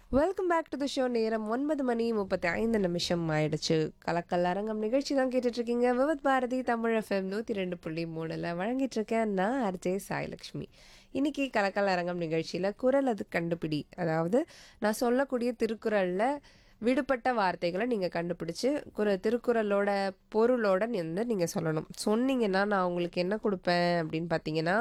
Welcome back to the show நேரம் ஒன்பது மணி முப்பத்தி ஐந்து நிமிஷம் ஆயிடுச்சு கலக்கல் அரங்கம் நிகழ்ச்சி தான் கேட்டுட்டு இருக்கீங்க விவத் பாரதி தமிழ் எஃப்எம் நூற்றி ரெண்டு புள்ளி மூணில் வழங்கிட்டு இருக்கேன் நான் ஆர்ஜே சாய்லக்ஷ்மி இன்னைக்கு கலக்கல் அரங்கம் நிகழ்ச்சியில் குரல் அது கண்டுபிடி அதாவது நான் சொல்லக்கூடிய திருக்குறளில் விடுபட்ட வார்த்தைகளை நீங்கள் கண்டுபிடிச்சு குர திருக்குறளோட பொருளோட வந்து நீங்கள் சொல்லணும் சொன்னீங்கன்னா நான் உங்களுக்கு என்ன கொடுப்பேன் அப்படின்னு பார்த்தீங்கன்னா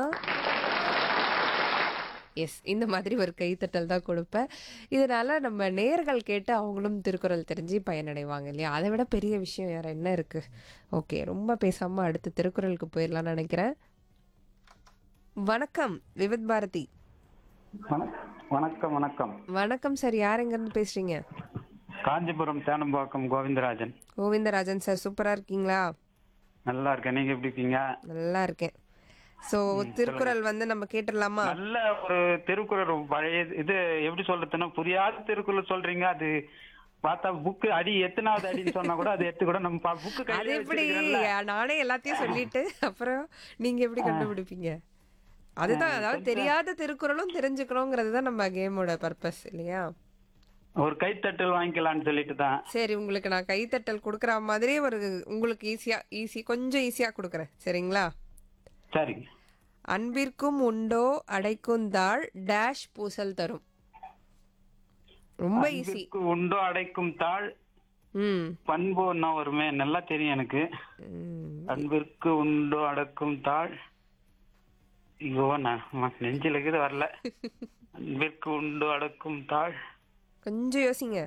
எஸ் இந்த மாதிரி ஒரு கைத்தட்டல் தான் கொடுப்பேன் இதனால நம்ம நேர்கள் கேட்டு அவங்களும் திருக்குறள் தெரிஞ்சு பயனடைவாங்க இல்லையா அதை விட பெரிய விஷயம் வேற என்ன இருக்கு ஓகே ரொம்ப பேசாம அடுத்து திருக்குறளுக்கு போயிடலாம்னு நினைக்கிறேன் வணக்கம் விவித் பாரதி வணக்- வணக்கம் வணக்கம் வணக்கம் சார் யார் எங்கேருந்து பேசுறீங்க காஞ்சிபுரம் தேனம்பாக்கம் கோவிந்தராஜன் கோவிந்தராஜன் சார் சூப்பரா இருக்கீங்களா நல்லா இருக்கேன் நீங்க எப்படி இருக்கீங்க நல்லா இருக்கேன் ஸோ திருக்குறள் வந்து நம்ம கேட்டுடலாமா நல்ல ஒரு திருக்குறள் பழைய இது எப்படி சொல்றதுன்னா புரியாத திருக்குறள் சொல்றீங்க அது பார்த்தா புக்கு அடி எத்தனாவது அடின்னு சொன்னா கூட அது எடுத்து கூட நம்ம புக்கு அது எப்படி நானே எல்லாத்தையும் சொல்லிட்டு அப்புறம் நீங்க எப்படி கண்டுபிடிப்பீங்க அதுதான் அதாவது தெரியாத திருக்குறளும் தெரிஞ்சுக்கணுங்கிறது தான் நம்ம கேமோட பர்பஸ் இல்லையா ஒரு கைத்தட்டல் வாங்கிக்கலாம்னு சொல்லிட்டு தான் சரி உங்களுக்கு நான் கைத்தட்டல் கொடுக்குற மாதிரி ஒரு உங்களுக்கு ஈஸியா ஈஸி கொஞ்சம் ஈஸியா கொடுக்குறேன் சரிங்களா சரி அன்பிற்கும் உண்டோ அடைக்குந்தாள் டேஷ் பூசல் தரும் ரொம்ப ஈஸி அன்பிற்கு உண்டோ அடைக்கும் தாழ் ம் பண்பு என்ன வருமே நல்லா தெரியும் எனக்கு ம். அன்பிற்கு உண்டோ அடக்கும் தாழ் ஐயோ நான் நெஞ்சில இருக்குது வரல அன்பிற்கு உண்டோ அடக்கும் தாழ் கொஞ்சம் யோசிங்க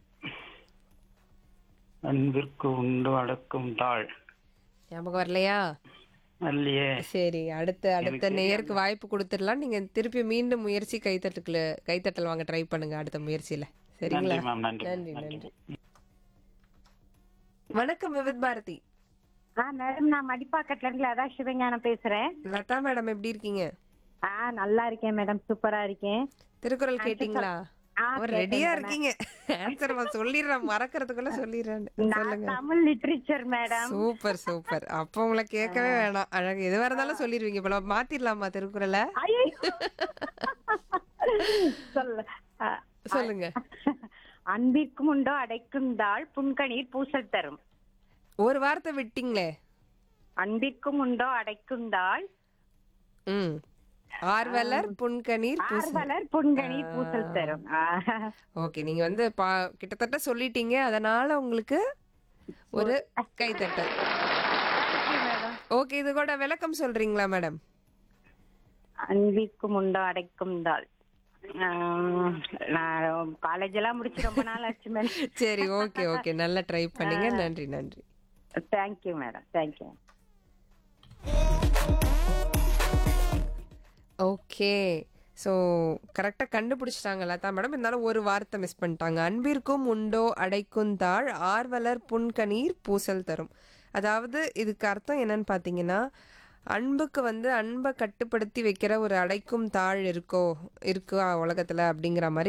அன்பிற்கு உண்டு அடக்கும் தாழ் ஞாபகம் வரலையா அல்லையே சரி அடுத்த அடுத்த நேயருக்கு வாய்ப்பு கொடுத்துடலாம் நீங்க திருப்பி மீண்டும் முயற்சி கைத்தட்டுக்குள்ள கைத்தட்டல் வாங்க ட்ரை பண்ணுங்க அடுத்த முயற்சியில சரிங்களா நன்றி மேம் நன்றி நன்றி நன்றி வணக்கம் விவித் பாரதி ஆ மேடம் நான் மடிப்பாக்கத்துல இருந்து லதா சிவஞானம் பேசுறேன் லதா மேடம் எப்படி இருக்கீங்க ஆ நல்லா இருக்கேன் மேடம் சூப்பரா இருக்கேன் திருக்குறள் கேட்டீங்களா ஆ, அவர் ரெடியா இருக்கீங்க ஆன்சர் சொல்லிடுறேன் மறக்கறதுக்குள்ள சொல்லிடுறேன் நான் சொல்லுங்க Tamil literature madam super super அப்போ உங்களை கேட்கவே வேணாம் அழகு எதுவா இருந்தாலும் சொல்லிடுவீங்க போல மாத்திரலாமா திருக்குறளை ஐயோ சொல்ல ஆ, சொல்லுங்க அன்பிற்கும் உண்டோ அடைக்கும் தாள் புன்கணீர் பூசல் தரும் ஒரு வார்த்தை விட்டீங்களே அன்பிற்கும் உண்டோ அடைக்கும் தாள் ம் ஆர்வலர் புன்கணீர் பூச ஆர்வலர் புன்கணீர் பூசல் தரும் ஆ, ஓகே நீங்க வந்து பா கிட்டத்தட்ட சொல்லிட்டீங்க அதனால உங்களுக்கு ஒரு கைத்தட்டல் ஓகே இது கூட விளக்கம் சொல்றீங்களா மேடம் அன்பிற்கும் உண்டோ அடைக்கும் தாள் ஆம், நான் காலேஜ் எல்லாம் முடிச்சு ரொம்ப நாள் ஆச்சு மேடம் சரி ஓகே ஓகே நல்லா ட்ரை பண்ணீங்க நன்றி நன்றி thank you madam thank you okay so கரெக்டாக கண்டுபிடிச்சிட்டாங்க லதா மேடம் இருந்தாலும் ஒரு வார்த்தை மிஸ் பண்ணிட்டாங்க அன்பிற்கும் உண்டோ அடைக்கும் தாழ் ஆர்வலர் புன்கணீர் பூசல் தரும் அதாவது இதுக்கு அர்த்தம் என்னன்னு பார்த்தீங்கன்னா அன்புக்கு வந்து அன்பை கட்டுப்படுத்தி வைக்கிற ஒரு அடைக்கும் தாழ் இருக்கோ இருக்கா உலகத்தில் அப்படிங்கிற மாதிரி